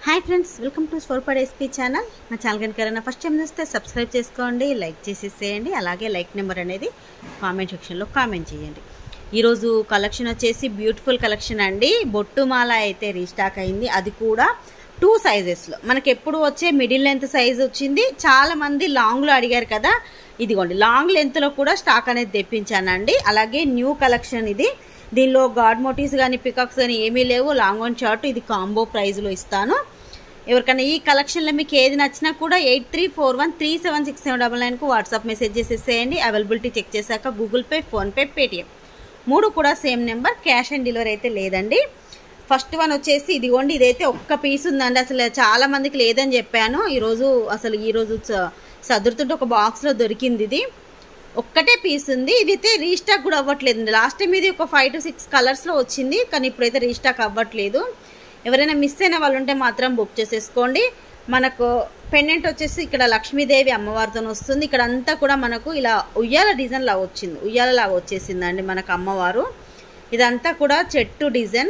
hi friends welcome to స్వరూపడ్ SP channel మా channel కనుక ఎవరైనా ఫస్ట్ టైం చూస్తే సబ్స్క్రైబ్ చేసుకోండి లైక్ చేసేసేయండి అలాగే లైక్ నెంబర్ అనేది కామెంట్ సెక్షన్లో కామెంట్ చేయండి ఈరోజు కలెక్షన్ వచ్చేసి బ్యూటిఫుల్ కలెక్షన్ అండి బొట్టుమాల అయితే రీస్టాక్ అయింది అది కూడా టూ సైజెస్లో మనకి ఎప్పుడు వచ్చే మిడిల్ లెంత్ సైజ్ వచ్చింది చాలా మంది లాంగ్లో అడిగారు కదా ఇదిగోండి లాంగ్ లెంత్లో కూడా స్టాక్ అనేది తెప్పించానండి అలాగే న్యూ కలెక్షన్ ఇది దీనిలో గాడ్ మోటివ్స్ కానీ పికాక్స్ కానీ ఏమీ లేవు లాంగ్ వన్ షార్ట్ ఇది కాంబో ప్రైజ్లో ఇస్తాను ఎవరికైనా ఈ కలెక్షన్లో మీకు ఏది నచ్చినా కూడా eight three four one three seven six seven double నైన్కు వాట్సాప్ మెసేజ్ చేసేసేయండి అవైలబిలిటీ చెక్ చేశాక గూగుల్ పే ఫోన్పే పేటిఎం మూడు కూడా same number cash on delivery అయితే లేదండి ఫస్ట్ వన్ వచ్చేసి ఇదిగోండి ఇదైతే ఒక్క పీస్ ఉందండి అసలు చాలా మందికి లేదని చెప్పాను ఈరోజు అసలు ఈరోజు స- సదురుతుంటే ఒక బాక్స్లో దొరికింది ఇది ఒక్కటే పీస్ ఉంది ఇదైతే రీస్టాక్ కూడా అవ్వట్లేదు లాస్ట్ టైం ఇది ఒక ఫైవ్ టు సిక్స్ కలర్స్లో వచ్చింది కానీ ఇప్పుడైతే రీస్టాక్ అవ్వట్లేదు ఎవరైనా మిస్ అయిన వాళ్ళు ఉంటే మాత్రం బుక్ చేసేసుకోండి మనకు పెండెంట్ వచ్చేసి ఇక్కడ లక్ష్మీదేవి అమ్మవారితో వస్తుంది ఇక్కడ అంతా కూడా మనకు ఇలా ఉయ్యాల డిజైన్ లాగా వచ్చింది ఉయ్యాల లాగా వచ్చేసిందండి మనకు అమ్మవారు ఇదంతా కూడా చెట్టు డిజైన్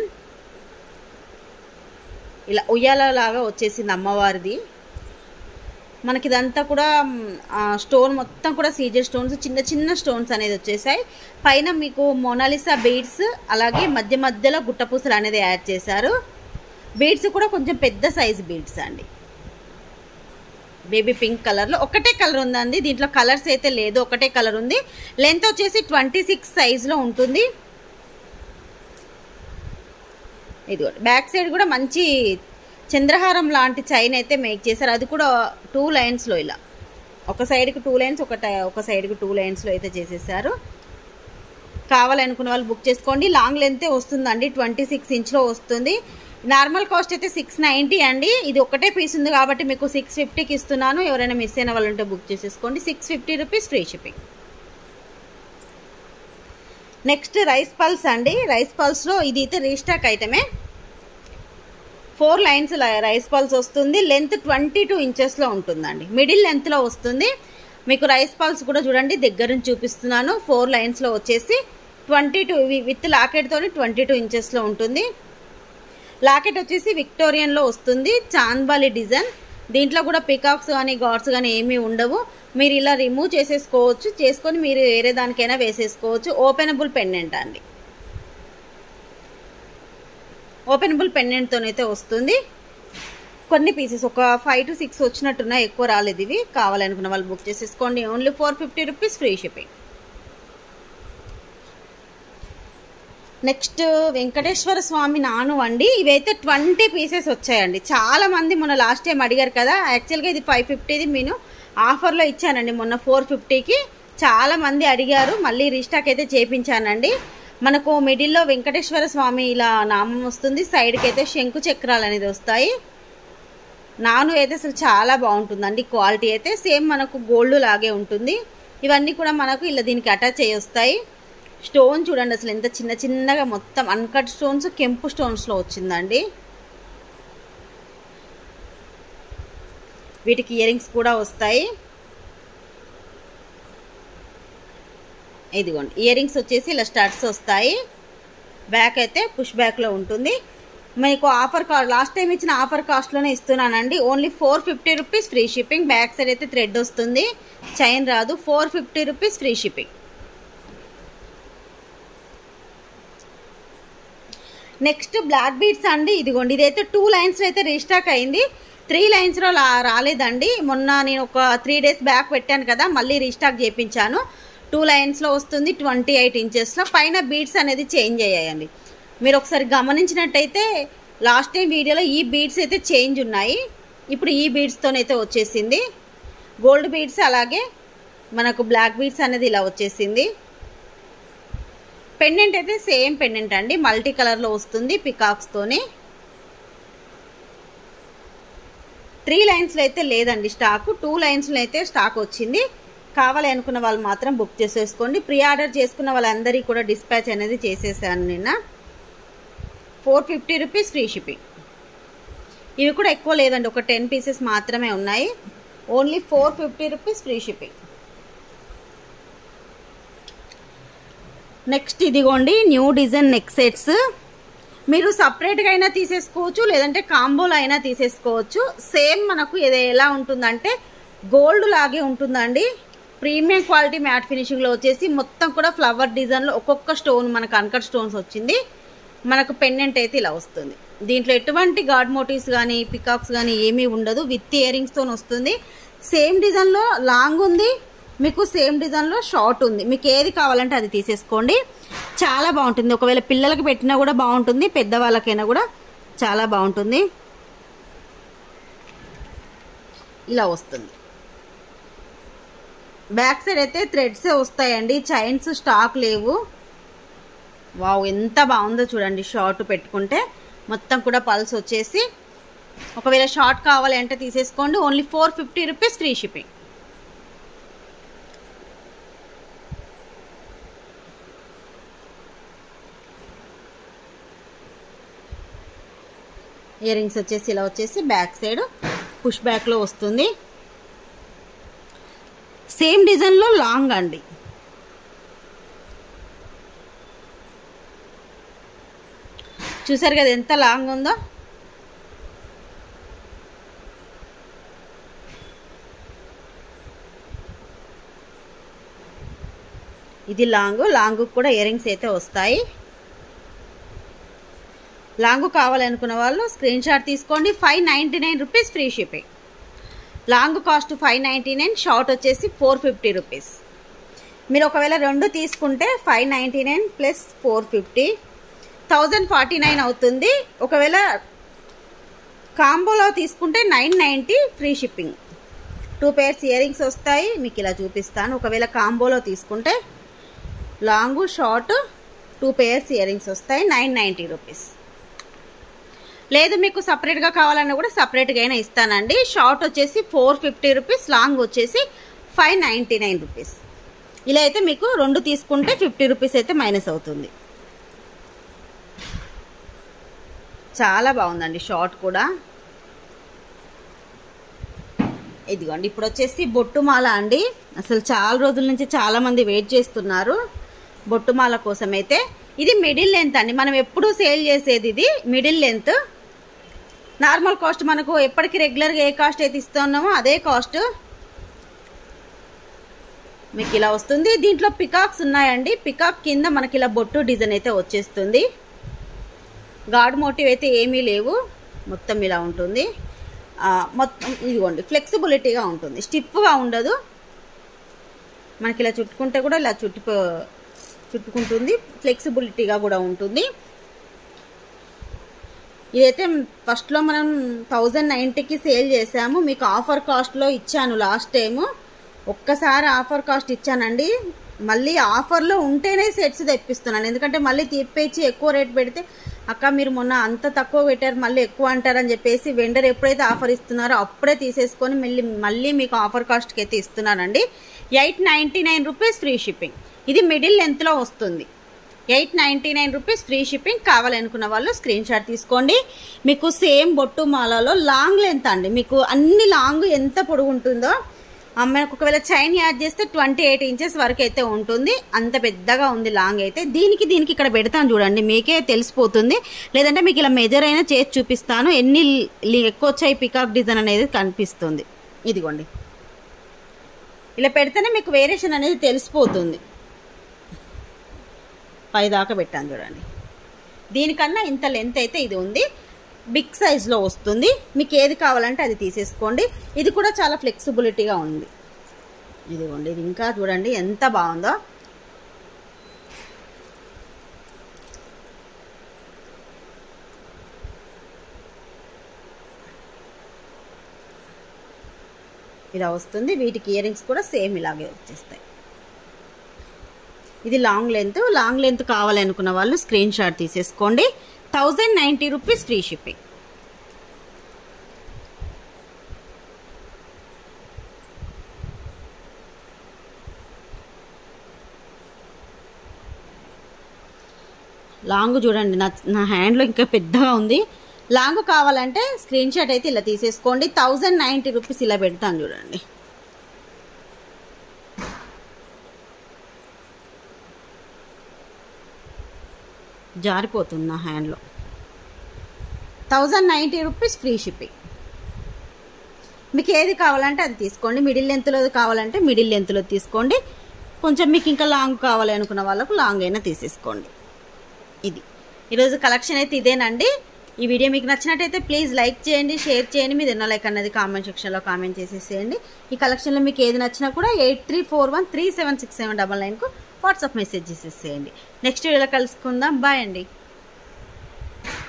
ఇలా ఉయ్యాల లాగా వచ్చేసింది అమ్మవారిది మనకి ఇదంతా కూడా మ్, ఆ, స్టోన్ మొత్తం కూడా సీజర్ స్టోన్స్ చిన్న చిన్న స్టోన్స్ అనేది వచ్చేసాయి పైన మీకు మొనాలిసా బీడ్స్ అలాగే మధ్య మధ్యలో గుట్టపూసలు అనేది యాడ్ చేశారు బీడ్స్ కూడా కొంచెం పెద్ద సైజ్ బీడ్స్ అండి బేబీ పింక్ కలర్లో ఒకటే కలర్ ఉందండి దీంట్లో కలర్స్ అయితే లేదు ఒకటే కలర్ ఉంది లెంత్ వచ్చేసి ట్వంటీ సిక్స్ సైజ్లో ఉంటుంది ఇది బ్యాక్ సైడ్ కూడా మంచి చంద్రహారం లాంటి చైన్ అయితే మేక్ చేశారు అది కూడా టూ లైన్స్లో ఇలా ఒక సైడ్కి టూ లైన్స్ ఒక టై- ఒక సైడ్కి టూ లైన్స్లో అయితే చేసేసారు కావాలనుకున్న వాళ్ళు బుక్ చేసుకోండి లాంగ్ లెంతే వస్తుందండి ట్వంటీ సిక్స్ ఇంచ్లో వస్తుంది నార్మల్ కాస్ట్ అయితే సిక్స్ నైంటీ అండి ఇది ఒకటే పీస్ ఉంది కాబట్టి మీకు సిక్స్ ఫిఫ్టీకి ఇస్తున్నాను ఎవరైనా మిస్ అయిన వాళ్ళు ఉంటే బుక్ చేసేసుకోండి six fifty rupees free shipping next rice pulse అండి రైస్ పల్స్లో ఇది అయితే రీస్టాక్ ఐటమే ఫోర్ లైన్స్ రైస్ పల్స్ వస్తుంది లెంత్ ట్వంటీ టూ ఇంచెస్లో ఉంటుందండి మిడిల్ లెంత్లో వస్తుంది మీకు రైస్ పల్స్ కూడా చూడండి దగ్గర నుంచి చూపిస్తున్నాను ఫోర్ లైన్స్లో వచ్చేసి ట్వంటీ టూ విత్ లాకెట్తో ట్వంటీ టూ ఇంచెస్లో ఉంటుంది లాకెట్ వచ్చేసి విక్టోరియన్లో వస్తుంది చాంద్బాలి డిజైన్ దీంట్లో కూడా పికాక్స్ కానీ గాడ్స్ కానీ ఏమీ ఉండవు మీరు ఇలా రిమూవ్ చేసేసుకోవచ్చు చేసుకొని మీరు వేరే దానికైనా వేసేసుకోవచ్చు ఓపెనబుల్ పెండెంట్ అండి ఓపెనబుల్ పెండెంట్తోనైతే వస్తుంది కొన్ని పీసెస్ ఒక ఫైవ్ టు సిక్స్ వచ్చినట్టున్నాయి ఎక్కువ రాలేదు ఇవి కావాలనుకున్న వాళ్ళు బుక్ చేసేసుకోండి only four fifty rupees free shipping next Venkateswara Swamy నాను అండి ఇవైతే ట్వంటీ పీసెస్ వచ్చాయండి చాలా మంది మొన్న లాస్ట్ టైం అడిగారు కదా యాక్చువల్గా ఇది ఫైవ్ ఫిఫ్టీది నేను ఆఫర్లో ఇచ్చానండి మొన్న ఫోర్ ఫిఫ్టీకి చాలా మంది అడిగారు మళ్ళీ రీస్టాక్ అయితే చేపించానండి మనకు మిడిల్లో వెంకటేశ్వర స్వామి ఇలా నామం వస్తుంది సైడ్కి అయితే శంకు చక్రాలు అనేది వస్తాయి నాను అయితే అసలు చాలా బాగుంటుందండి క్వాలిటీ అయితే సేమ్ మనకు గోల్డ్ లాగే ఉంటుంది ఇవన్నీ కూడా మనకు ఇలా దీనికి అటాచ్ అయ్యి వస్తాయి స్టోన్ చూడండి అసలు ఎంత చిన్న చిన్నగా మొత్తం అన్కట్ స్టోన్స్ కెంపు స్టోన్స్లో వచ్చిందండి వీటికి ఇయర్ రింగ్స్ కూడా వస్తాయి ఇదిగోండి ఇయర్ రింగ్స్ వచ్చేసి ఇలా స్టడ్స్ వస్తాయి బ్యాక్ అయితే పుష్ బ్యాక్లో ఉంటుంది మీకు ఆఫర్ కా లాస్ట్ టైం ఇచ్చిన ఆఫర్ కాస్ట్లోనే ఇస్తున్నానండి only four fifty rupees free shipping back side అయితే థ్రెడ్ వస్తుంది చైన్ రాదు four fifty rupees free shipping next black beads అండి ఇదిగోండి ఇదైతే టూ లైన్స్ అయితే రీస్టాక్ అయింది త్రీ లైన్స్లో రాలేదండి మొన్న నేను ఒక త్రీ డేస్ బ్యాక్ పెట్టాను కదా మళ్ళీ రీస్టాక్ చేయించాను టూ లైన్స్లో వస్తుంది ట్వంటీ ఎయిట్ ఇంచెస్లో పైన బీడ్స్ అనేది చేంజ్ అయ్యాయండి మీరు ఒకసారి గమనించినట్టయితే లాస్ట్ టైం వీడియోలో ఈ బీడ్స్ అయితే చేంజ్ ఉన్నాయి ఇప్పుడు ఈ బీడ్స్తోనైతే వచ్చేసింది గోల్డ్ బీడ్స్ అలాగే మనకు బ్లాక్ బీడ్స్ అనేది ఇలా వచ్చేసింది పెండెంట్ అయితే సేమ్ పెండెంట్ అండి మల్టీ కలర్లో వస్తుంది పికాక్స్తోని త్రీ లైన్స్లో అయితే లేదండి స్టాక్ టూ లైన్స్లో అయితే స్టాక్ వచ్చింది కావాలి అనుకున్న వాళ్ళు మాత్రం బుక్ చేసేసుకోండి ప్రీ ఆర్డర్ చేసుకున్న వాళ్ళందరికీ కూడా డిస్పాచ్ అనేది చేసేసాను నిన్న four fifty rupees free shipping ఇవి కూడా ఎక్కువ లేదండి ఒక టెన్ పీసెస్ మాత్రమే ఉన్నాయి only four fifty rupees free shipping next ఇదిగోండి న్యూ డిజైన్ నెక్ సెట్స్ మీరు సపరేట్గా అయినా తీసేసుకోవచ్చు లేదంటే కాంబోలో అయినా తీసేసుకోవచ్చు సేమ్ మనకు ఇది ఎలా ఉంటుందంటే గోల్డ్ లాగే ఉంటుందండి ప్రీమియం క్వాలిటీ మ్యాట్ ఫినిషింగ్లో వచ్చేసి మొత్తం కూడా ఫ్లవర్ డిజైన్లో ఒక్కొక్క స్టోన్ మనకు అన్కట్ స్టోన్స్ వచ్చింది మనకు పెండెంట్ అయితే ఇలా వస్తుంది దీంట్లో ఎటువంటి గాడ్ మోటివ్స్ కానీ పికాక్స్ కానీ ఏమీ ఉండదు విత్ ఇయరింగ్స్తో వస్తుంది సేమ్ డిజైన్లో లాంగ్ ఉంది మీకు సేమ్ డిజైన్లో షార్ట్ ఉంది మీకు ఏది కావాలంటే అది తీసేసుకోండి చాలా బాగుంటుంది ఒకవేళ పిల్లలకి పెట్టినా కూడా బాగుంటుంది పెద్దవాళ్ళకైనా కూడా చాలా బాగుంటుంది ఇలా వస్తుంది బ్యాక్ సైడ్ అయితే థ్రెడ్సే వస్తాయండి చైన్స్ స్టాక్ లేవు వావ్ ఎంత బాగుందో చూడండి షార్ట్ పెట్టుకుంటే మొత్తం కూడా పల్స్ వచ్చేసి ఒకవేళ షార్ట్ కావాలి అంటే తీసేసుకోండి only four fifty rupees free shipping earrings వచ్చేసి ఇలా వచ్చేసి బ్యాక్ సైడ్ పుష్ బ్యాక్లో వస్తుంది సేమ్ డిజైన్లో లాంగ్ అండి చూసారు కదా ఎంత లాంగ్ ఉందో ఇది లాంగ్ లాంగ్ కూడా ఇయర్ రింగ్స్ అయితే వస్తాయి లాంగ్ కావాలనుకున్న వాళ్ళు స్క్రీన్ షాట్ తీసుకోండి five ninety nine rupees free shipping long cost five ninety nine short వచ్చేసి ఫోర్ ఫిఫ్టీ రూపీస్ మీరు ఒకవేళ రెండు తీసుకుంటే five ninety nine plus four fifty thousand forty nine అవుతుంది ఒకవేళ కాంబోలో తీసుకుంటే nine ninety free shipping two pairs earrings వస్తాయి మీకు ఇలా చూపిస్తాను ఒకవేళ కాంబోలో తీసుకుంటే long short two pairs earrings వస్తాయి నైన్ నైంటీ రూపీస్ లేదు మీకు సపరేట్గా కావాలన్నా కూడా సపరేట్గా అయినా ఇస్తానండి షార్ట్ వచ్చేసి ఫోర్ ఫిఫ్టీ రూపీస్ లాంగ్ వచ్చేసి ఫైవ్ నైంటీ నైన్ రూపీస్ ఇలా అయితే మీకు రెండు తీసుకుంటే ఫిఫ్టీ రూపీస్ అయితే మైనస్ అవుతుంది చాలా బాగుందండి షార్ట్ కూడా ఇదిగోండి ఇప్పుడు వచ్చేసి బొట్టుమాల అండి అసలు చాలా రోజుల నుంచి చాలా మంది వెయిట్ చేస్తున్నారు బొట్టుమాల కోసం అయితే ఇది మిడిల్ లెంత్ అండి మనం ఎప్పుడు సేల్ చేసేది ఇది మిడిల్ లెంత్ నార్మల్ కాస్ట్ మనకు ఎప్పటికీ రెగ్యులర్గా ఏ కాస్ట్ అయితే ఇస్తున్నామో అదే కాస్ట్ మీకు ఇలా వస్తుంది దీంట్లో పికాక్స్ ఉన్నాయండి పికాక్ కింద మనకి ఇలా బొట్టు డిజైన్ అయితే వచ్చేస్తుంది గాడ్ మోటివ్ అయితే ఏమీ లేవు మొత్తం ఇలా ఉంటుంది మొత్తం ఇదిగోండి ఫ్లెక్సిబిలిటీగా ఉంటుంది స్టిఫ్గా ఉండదు మనకి ఇలా చుట్టుకుంటే కూడా ఇలా చుట్టు చుట్టుకుంటుంది ఫ్లెక్సిబిలిటీగా కూడా ఉంటుంది ఇదైతే ఫస్ట్లో మనం థౌజండ్ నైంటీకి సేల్ చేసాము మీకు ఆఫర్ కాస్ట్లో ఇచ్చాను లాస్ట్ టైము ఒక్కసారి ఆఫర్ కాస్ట్ ఇచ్చానండి మళ్ళీ ఆఫర్లో ఉంటేనే సెట్స్ తెప్పిస్తున్నాను ఎందుకంటే మళ్ళీ తిప్పేసి ఎక్కువ రేట్ పెడితే అక్క మీరు మొన్న అంత తక్కువ పెట్టారు మళ్ళీ ఎక్కువ అంటారని చెప్పేసి వెండర్ ఎప్పుడైతే ఆఫర్ ఇస్తున్నారో అప్పుడే తీసేసుకొని మళ్ళీ మళ్ళీ మీకు ఆఫర్ కాస్ట్కి అయితే ఇస్తున్నానండి eight ninety nine rupees free shipping ఇది మిడిల్ లెంత్లో వస్తుంది eight ninety nine rupees free shipping కావాలనుకున్న వాళ్ళు స్క్రీన్ షాట్ తీసుకోండి మీకు సేమ్ బొట్టు మాలలో లాంగ్ లెంత్ అండి మీకు అన్ని లాంగ్ ఎంత పొడుగు ఉంటుందో మనకు ఒకవేళ చైన్ యాడ్ చేస్తే ట్వంటీ ఎయిట్ ఇంచెస్ వరకు అయితే ఉంటుంది అంత పెద్దగా ఉంది లాంగ్ అయితే దీనికి దీనికి ఇక్కడ పెడతాను చూడండి మీకే తెలిసిపోతుంది లేదంటే మీకు ఇలా మెజర్ అయినా చేసి చూపిస్తాను ఎన్ని ఎక్కువ వచ్చాయి పికాక్ డిజైన్ అనేది కనిపిస్తుంది ఇదిగోండి ఇలా పెడితేనే మీకు వేరియేషన్ అనేది తెలిసిపోతుంది పై దాకా పెట్టాను చూడండి దీనికన్నా ఇంత లెంత్ అయితే ఇది ఉంది బిగ్ సైజ్లో వస్తుంది మీకు ఏది కావాలంటే అది తీసేసుకోండి ఇది కూడా చాలా ఫ్లెక్సిబిలిటీగా ఉంది ఇదిగోండి ఇది ఇంకా చూడండి ఎంత బాగుందో ఇలా వస్తుంది వీటికి ఇయర్ రింగ్స్ కూడా సేమ్ ఇలాగే వచ్చేస్తాయి ఇది లాంగ్ లెంత్ లాంగ్ లెంత్ కావాలనుకున్న వాళ్ళు స్క్రీన్ షాట్ తీసేసుకోండి thousand ninety rupees free shipping long చూడండి నా నా హ్యాండ్లో ఇంకా పెద్దగా ఉంది లాంగ్ కావాలంటే స్క్రీన్ షాట్ అయితే ఇలా తీసేసుకోండి థౌజండ్ నైంటీ రూపీస్ ఇలా పెడతాను చూడండి జారిపోతుంది నా హ్యాండ్లో thousand ninety rupees free shipping మీకు ఏది కావాలంటే అది తీసుకోండి మిడిల్ లెంత్లో కావాలంటే మిడిల్ లెంత్లో తీసుకోండి కొంచెం మీకు ఇంకా లాంగ్ కావాలి అనుకున్న వాళ్ళకు లాంగ్ అయినా తీసేసుకోండి ఇది ఈరోజు కలెక్షన్ అయితే ఇదేనండి ఈ వీడియో మీకు నచ్చినట్టయితే ప్లీజ్ లైక్ చేయండి షేర్ చేయండి మీరు ఎన్నో లైక్ అన్నది కామెంట్ సెక్షన్లో కామెంట్ చేసేసేయండి ఈ కలెక్షన్లో మీకు ఏది నచ్చినా కూడా eight three four one three seven six seven double నైన్కు వాట్సాప్ మెసేజ్ చేసేసేయండి నెక్స్ట్ వీడియోలో కలుసుకుందాం బాయ్ అండి